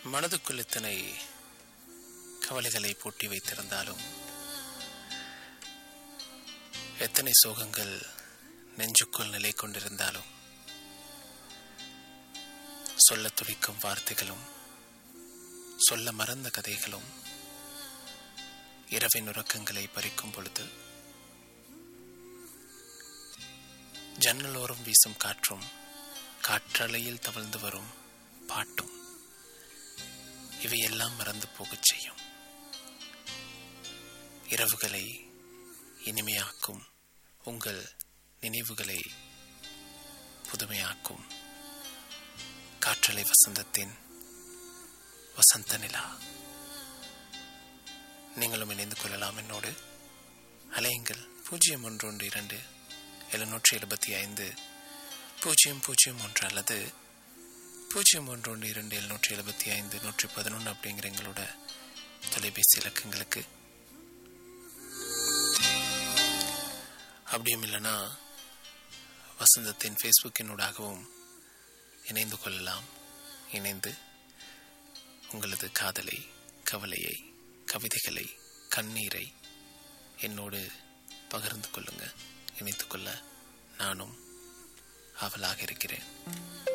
மனதுக்குள் இத்தனை கவலைகளை பூட்டி வைத்திருந்தாலும் எத்தனை சோகங்கள் நெஞ்சுக்குள் நிலை கொண்டிருந்தாலும் சொல்ல துடிக்கும் வார்த்தைகளும் சொல்ல மறந்த கதைகளும் இரவின் உறக்கங்களை பறிக்கும் பொழுது ஜன்னலோரம் வீசும் காற்றும் காற்றலையில் தவழ்ந்து வரும் பாட்டும் இவையெல்லாம் மறந்து போகச் செய்யும் இரவுகளை இனிமையாக்கும் உங்கள் நினைவுகளை புதுமையாக்கும் காற்றலை வசந்தத்தின் வசந்த நிலா நீங்களும் இணைந்து கொள்ளலாம் என்னோடு அலையுங்கள் பூஜ்ஜியம் ஒன்று ஒன்று இரண்டு எழுநூற்றி எழுபத்தி ஐந்து பூஜ்ஜியம் பூஜ்ஜியம் ஒன்று அல்லது பூஜ்ஜியம் ஒன்று ஒன்று இரண்டு எழுநூற்றி எழுபத்தி ஐந்து நூற்றி பதினொன்று அப்படிங்கிற எங்களோட தொலைபேசி இலக்கங்களுக்கு அப்படியும் இல்லைன்னா வசந்தத்தின் ஃபேஸ்புக்கினூடாகவும் இணைந்து கொள்ளலாம் இணைந்து உங்களது காதலை கவலையை கவிதைகளை கண்ணீரை என்னோடு பகிர்ந்து கொள்ளுங்க இணைத்துக்கொள்ள நானும் ஆவலாக இருக்கிறேன்